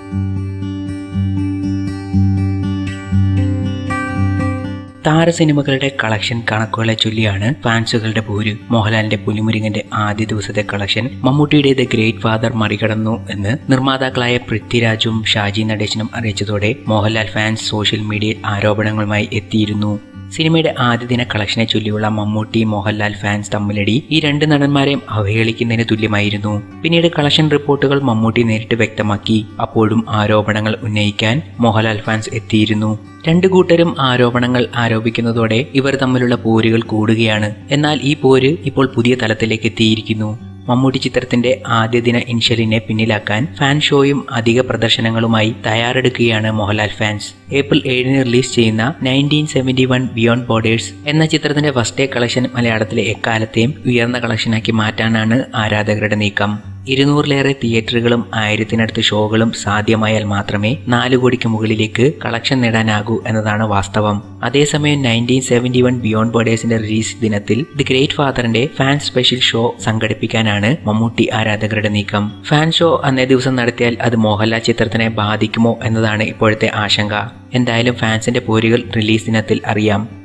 താര സിനിമകളുടെ കളക്ഷൻ കണക്കുകളെ ചൊല്ലിയാണ് ഫാൻസുകളുടെ പോര് മോഹൻലാലിന്റെ പുലിമുരുകന്റെ ആദ്യ ദിവസത്തെ കളക്ഷൻ മമ്മൂട്ടിയുടെ ദ ഗ്രേറ്റ് ഫാദർ മറികടന്നു എന്ന് നിർമ്മാതാക്കളായ പൃഥ്വിരാജും ഷാജി നടേശനും അറിയിച്ചതോടെ മോഹൻലാൽ ഫാൻസ് സോഷ്യൽ മീഡിയയിൽ ആരോപണങ്ങളുമായി എത്തിയിരുന്നു സിനിമയുടെ ആദ്യ ദിന കളക്ഷനെ ചൊല്ലിയുള്ള മമ്മൂട്ടി മോഹൻലാൽ ഫാൻസ് തമ്മിലടി ഈ രണ്ട് നടന്മാരെയും അവഹേളിക്കുന്നതിന് തുല്യമായിരുന്നു പിന്നീട് കളക്ഷൻ റിപ്പോർട്ടുകൾ മമ്മൂട്ടി നേരിട്ട് വ്യക്തമാക്കി അപ്പോഴും ആരോപണങ്ങൾ ഉന്നയിക്കാൻ മോഹൻലാൽ ഫാൻസ് എത്തിയിരുന്നു രണ്ടു കൂട്ടരും ആരോപണങ്ങൾ ആരോപിക്കുന്നതോടെ ഇവർ തമ്മിലുള്ള പോരുകൾ കൂടുകയാണ് എന്നാൽ ഈ പോര് ഇപ്പോൾ പുതിയ തലത്തിലേക്ക് എത്തിയിരിക്കുന്നു മമ്മൂട്ടി ചിത്രത്തിന്റെ ആദ്യ ദിന ഇൻഷലിനെ പിന്നിലാക്കാൻ ഫാൻ ഷോയും അധിക പ്രദർശനങ്ങളുമായി തയ്യാറെടുക്കുകയാണ് മോഹൻലാൽ ഫാൻസ് ഏപ്രിൽ ഏഴിന് റിലീസ് ചെയ്യുന്ന nineteen seventy one beyond borders എന്ന ചിത്രത്തിന്റെ ഫസ്റ്റ് ഡേ കളക്ഷൻ മലയാളത്തിലെ എക്കാലത്തെയും ഉയർന്ന കളക്ഷനാക്കി മാറ്റാനാണ് ആരാധകരുടെ നീക്കം ഇരുന്നൂറിലേറെ തിയേറ്ററുകളും ആയിരത്തിനടുത്ത് ഷോകളും സാധ്യമായാൽ മാത്രമേ നാല് കോടിക്ക് മുകളിലേക്ക് കളക്ഷൻ നേടാനാകൂ എന്നതാണ് വാസ്തവം അതേസമയം നയൻറ്റീൻ സെവൻറ്റി വൺ ബിയോണ്ട് ബോർഡേഴ്സിന്റെ റിലീസ് ദിനത്തിൽ ദി ഗ്രേറ്റ് ഫാദറിന്റെ ഫാൻ സ്പെഷ്യൽ ഷോ സംഘടിപ്പിക്കാനാണ് മമ്മൂട്ടി ആരാധകരുടെ നീക്കം ഫാൻ ഷോ അന്നേ ദിവസം നടത്തിയാൽ അത് മോഹൻലാൽ ചിത്രത്തിനെ ബാധിക്കുമോ എന്നതാണ് ഇപ്പോഴത്തെ ആശങ്ക എന്തായാലും ഫാൻസിന്റെ പോരുകൾ റിലീസ് ദിനത്തിൽ അറിയാം